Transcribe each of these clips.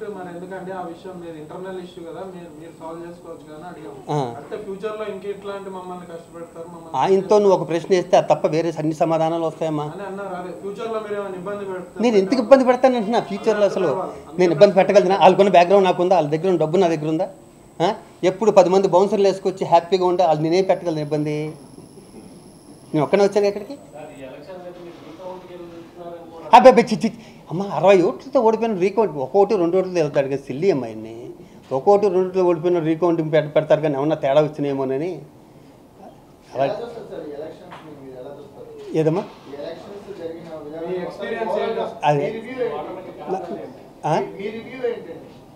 Subject మరి ఎందుకంటే ఆ విషయం మీరు ఇంటర్నల్ ఇష్యూ కదా మీరు మీరు సాల్వ్ చేసుకోవచ్చు కానీ అడిగాం ఆ. అంటే ఫ్యూచర్ లో ఇంకెట్లాంటి మమ్మల్ని కష్టపెడతారు మమ్మల్ని ఆయనతో నువ్వు ఒక ప్రశ్న వేస్తే అది తప్ప వేరే అన్ని సమాధానాలు వస్తాయమ్మా అని అన్నారు అదే ఫ్యూచర్ లో మీరు ఏమైనా ఇబ్బంది పెడతారు నేను ఎందుకు ఇబ్బంది పెడతాను అంటున్నా ఫ్యూచర్లో అసలు నేను ఇబ్బంది పెట్టగలిగిన వాళ్ళకున్న బ్యాక్గ్రౌండ్ నాకు ఉందా వాళ్ళ దగ్గర ఉన్న డబ్బు నా దగ్గర ఉందా ఆ? ఎప్పుడు పది మంది బౌన్సర్లు వేసుకొచ్చి హ్యాపీగా ఉంటే వాళ్ళు నేనేం పెట్టగలను ఇబ్బంది నేను ఒక్కనే వచ్చాను ఇక్కడికి అబ్బాయి చిచ్చి అమ్మ అరవై ఓట్లతో ఓడిపోయిన రీకౌంట్ ఒక ఓటు రెండు ఓట్లు వెళ్తాడు కదా సిల్లి అమ్మాయిని ఒక ఓటు రెండు ఓట్లు ఓడిపోయిన రీకౌంటింగ్ పెడ పెడతారు కానీ ఏమన్నా తేడా వచ్చినాయేమోనని అలా ఎలా చూస్తారు సార్ ఈ ఎలక్షన్స్ ని మీరు ఎలా చూస్తారు ఏదమ్మా ఈ ఎలక్షన్స్ జరిగిన మీ experience విధానం ఏంటో? అదే. మీ రివ్యూ ఏంటి? ఆ? మీ రివ్యూ ఏంటండి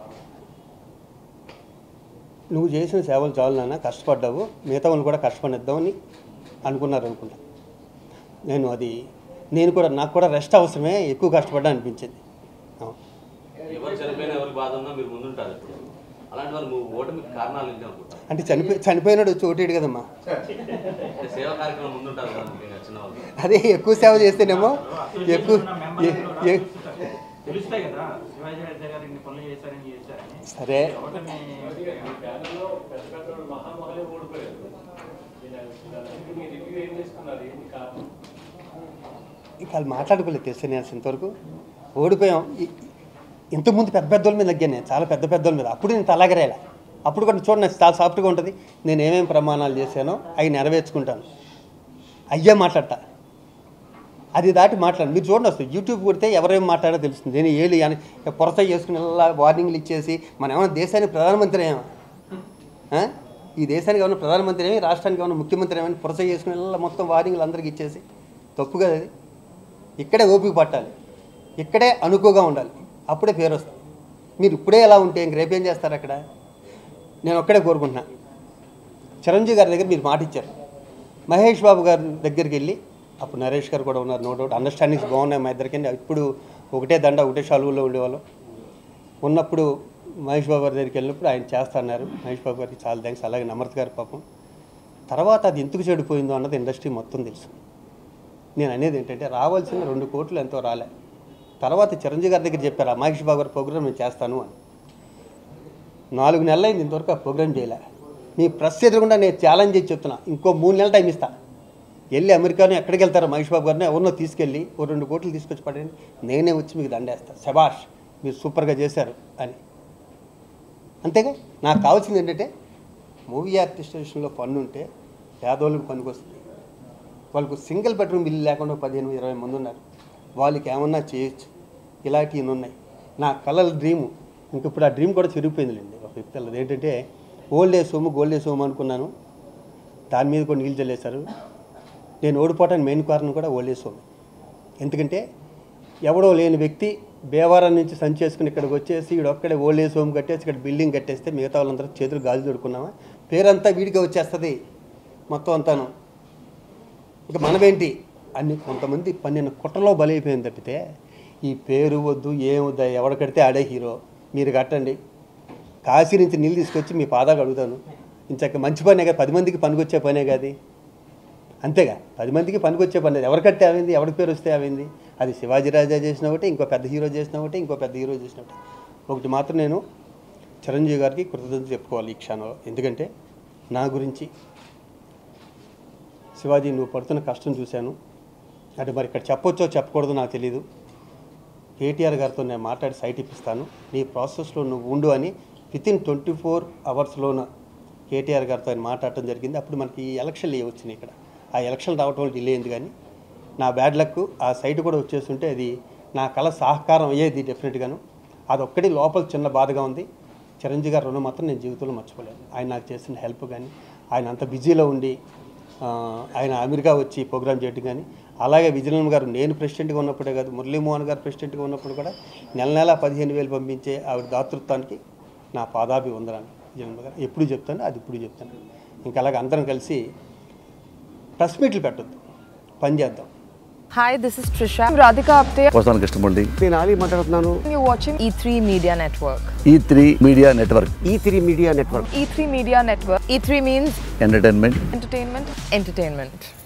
నువ్వు చేసిన సేవలు చాలు నాన్న కష్టపడ్డావు మిగతా వాళ్ళు కూడా కష్టపడిద్దామని అనుకున్నారు అనుకుంటా నేను అది నేను కూడా నాకు కూడా రెస్ట్ అవసరమే ఎక్కువ కష్టపడ్డా అనిపించింది అవును. ఎవరు చనిపోయినా ఎవరికి బాధ ఉన్నా మీరు ముందుంటారు ఇప్పుడు అలాంటి వారు మీ ఓటమికి కారణాలు ఏంటి అనుకుంటారు అంటే చనిపోయి చనిపోయినాడు వచ్చి ఓటేడు కదమ్మా అంటే సేవా కార్యక్రమం ముందుంటారు కదా ముఖ్యంగా చిన్నవాళ్ళు అదే ఎక్కువ సేవ చేస్తేనేమో ఎక్కువ ఎ- ఎ- తెలుస్తాయి కదా శివాజీ రాజా గారు ఇన్ని పనులు చేశారని చేశారని సరే ఎవరిని ఇక వాళ్ళు మాట్లాడుకోలేదు తెలుసు నేను ఇంతవరకు ఓడిపోయాం ఇ- ఇంతకుముందు పెద్ద పెద్ద వాళ్ళ మీద తగ్గాను నేను చాలా పెద్ద పెద్ద వాళ్ళ మీద అప్పుడు నేను తలాగరేలా అప్పుడు కూడా చూడండి చాలా సాఫ్ట్గా ఉంటుంది నేను ఏమేమి ప్రమాణాలు చేశానో అవి నెరవేర్చుకుంటాను అయ్యే మాట్లాడతా అది దాటి మాట్లాడు మీరు చూడండి వస్తుంది యూట్యూబ్ కొడితే ఎవరేం మాట్లాడో తెలుస్తుంది నేను ఏలి అని పొరత చేసుకుని ఇలా వార్నింగ్లు ఇచ్చేసి మనం ఏమైనా దేశానికి ప్రధానమంత్రి ఏమో ఆ? ఈ దేశానికి ఏమైనా ప్రధానమంత్రి ఏమి రాష్ట్రానికి ఏమైనా ముఖ్యమంత్రి ఏమైనా పొరస చేసుకుని ఇలా మొత్తం వార్నింగ్లు అందరికీ ఇచ్చేసి తప్పు కదా అది ఇక్కడే ఓపిక పట్టాలి ఇక్కడే అనుకువగా ఉండాలి అప్పుడే పేరు వస్తుంది మీరు ఇప్పుడే ఎలా ఉంటే ఇంక రేపేం చేస్తారు అక్కడ నేను ఒక్కడే కోరుకుంటున్నా చిరంజీవి గారి దగ్గర మీరు మాట ఇచ్చారు మహేష్ బాబు గారి దగ్గరికి వెళ్ళి అప్పుడు నరేష్ గారు కూడా ఉన్నారు నో డౌట్ అండర్స్టాండింగ్స్ బాగున్నాయి మా ఇద్దరికి ఇప్పుడు ఒకటే దండ ఒకటే షాలువులో ఉండేవాళ్ళం ఉన్నప్పుడు మహేష్ బాబు గారి దగ్గరికి వెళ్ళినప్పుడు ఆయన చేస్తా అన్నారు మహేష్ బాబు గారికి చాలా థ్యాంక్స్ అలాగే నమ్రత్ గారి పాపం తర్వాత అది ఎందుకు చెడిపోయిందో అన్నది ఇండస్ట్రీ మొత్తం తెలుసు నేను అనేది ఏంటంటే రావాల్సిన రెండు కోట్లు ఎంతో రాలే తర్వాత చిరంజీవి గారి దగ్గర చెప్పారు ఆ మహేష్ బాబు గారి ప్రోగ్రామ్ నేను చేస్తాను అని నాలుగు నెలలు అయింది ఇంతవరకు ఆ ప్రోగ్రామ్ చేయలే మీ ప్రెస్ ఎదురుకుండా నేను ఛాలెంజ్ చేసి చెప్తున్నా ఇంకో మూడు నెలలు టైం ఇస్తా వెళ్ళి అమెరికాను ఎక్కడికి వెళ్తారో మహేష్ బాబు గారిని ఎవరినో తీసుకెళ్ళి ఓ రెండు కోట్లు తీసుకొచ్చి పడండి నేనే వచ్చి మీకు దండేస్తా శబాష్ మీరు సూపర్గా చేశారు అని అంతేగా నాకు కావాల్సింది ఏంటంటే మూవీ ఆర్టిస్టేషన్లో పన్ను ఉంటే పేదోళ్ళకి పనికి వస్తుంది వాళ్ళకు సింగిల్ బెడ్రూమ్ ఇల్లు లేకుండా పదిహేను ఇరవై మంది ఉన్నారు వాళ్ళకి ఏమన్నా చేయొచ్చు ఇలాంటివి ఉన్నాయి నా కలల డ్రీము ఇంక ఇప్పుడు ఆ డ్రీమ్ కూడా చిరిగిపోయిందిలేండి ఒక వ్యక్తి ఏంటంటే old age home gold age home అనుకున్నాను దాని మీద కూడా నీళ్ళు చల్లేశారు నేను ఓడిపోవటానికి మెయిన్ కారణం కూడా ఓల్డ్ ఏజ్ హోమ్ ఎందుకంటే ఎవడో లేని వ్యక్తి బేవారం నుంచి సంచి చేసుకుని ఇక్కడికి వచ్చేసి వీడు ఒక్కడే ఓల్డ్ ఏజ్ హోమ్ కట్టేసి ఇక్కడ బిల్డింగ్ కట్టేస్తే మిగతా వాళ్ళందరూ చేతులు గాజు దొడుకున్నామా పేరంతా వీడిగా వచ్చేస్తుంది మొత్తం అంతాను ఇక మనమేంటి అన్ని కొంతమంది పన్నెండు కుట్రలో బలైపోయింది తప్పితే ఈ పేరు వద్దు ఏం వద్దు ఎవడ కడితే ఆడే హీరో మీరు కట్టండి కాశీ నుంచి నీళ్ళు తీసుకొచ్చి మీ పాదాలు అడుగుతాను ఇంచక్క మంచి పనే కదా పది మందికి పనికొచ్చే పనే కాదు అంతేగా పది మందికి పనికొచ్చే పని లేదు ఎవరు కట్టే అవింది ఎవరికి పేరు వస్తే అవింది అది శివాజీ రాజా చేసిన ఒకటి ఇంకో పెద్ద హీరో చేసిన ఒకటి ఇంకో పెద్ద హీరో చేసిన ఒకటి ఒకటి మాత్రం నేను చిరంజీవి గారికి కృతజ్ఞత చెప్పుకోవాలి ఈ క్షణంలో ఎందుకంటే నా గురించి శివాజీ నువ్వు పడుతున్న కష్టం చూశాను అంటే మరి ఇక్కడ చెప్పొచ్చో చెప్పకూడదో నాకు తెలియదు కేటీఆర్ గారితో నేను మాట్లాడి సైట్ ఇప్పిస్తాను నీ ప్రాసెస్లో నువ్వు ఉండు అని విత్ ఇన్ ట్వంటీ ఫోర్ అవర్స్లోన కేటీఆర్ గారితో ఆయన మాట్లాడటం జరిగింది అప్పుడు మనకి ఈ ఎలక్షన్లు ఏ వచ్చినాయి ఇక్కడ ఆ ఎలక్షన్ రావటం వల్ల డిలే అయింది కానీ నా బ్యాడ్ లక్ ఆ సైట్ కూడా వచ్చేస్తుంటే అది నా కళ సహకారం అయ్యేది డెఫినెట్గాను అదొక్కటి లోపల చిన్న బాధగా ఉంది చిరంజీవి గారి రుణం మాత్రం నేను జీవితంలో మర్చిపోలేను ఆయన నాకు చేసిన హెల్ప్ కానీ ఆయన అంత బిజీలో ఉండి ఆ, ఆయన అమెరికా వచ్చి ప్రోగ్రామ్ చేయడం కానీ అలాగే విజయనగరం గారు నేను ప్రెసిడెంట్గా ఉన్నప్పుడే కాదు మురళీమోహన్ గారు ప్రెసిడెంట్గా ఉన్నప్పుడు కూడా నెల నెల పదిహేను వేలు పంపించే ఆవిడ దాతృత్వానికి నా పాదాభి వందనాలు విజయనగరం గారు ఎప్పుడు చెప్తాను అది ఇప్పుడు చెప్తాను ఇంకా అలాగే అందరం కలిసి ప్రెస్ మీట్లు పెట్టొద్దు పని చేద్దాం Hi, this is Trisha. I'm Radhika Apte. వస్తాను కృష్ణమూర్తి నేను ఆలీ మాట్లాడుతున్నాను You're watching E3 Media Network. E three media network E three media network E3 Media Network. E3 means entertainment entertainment, entertainment.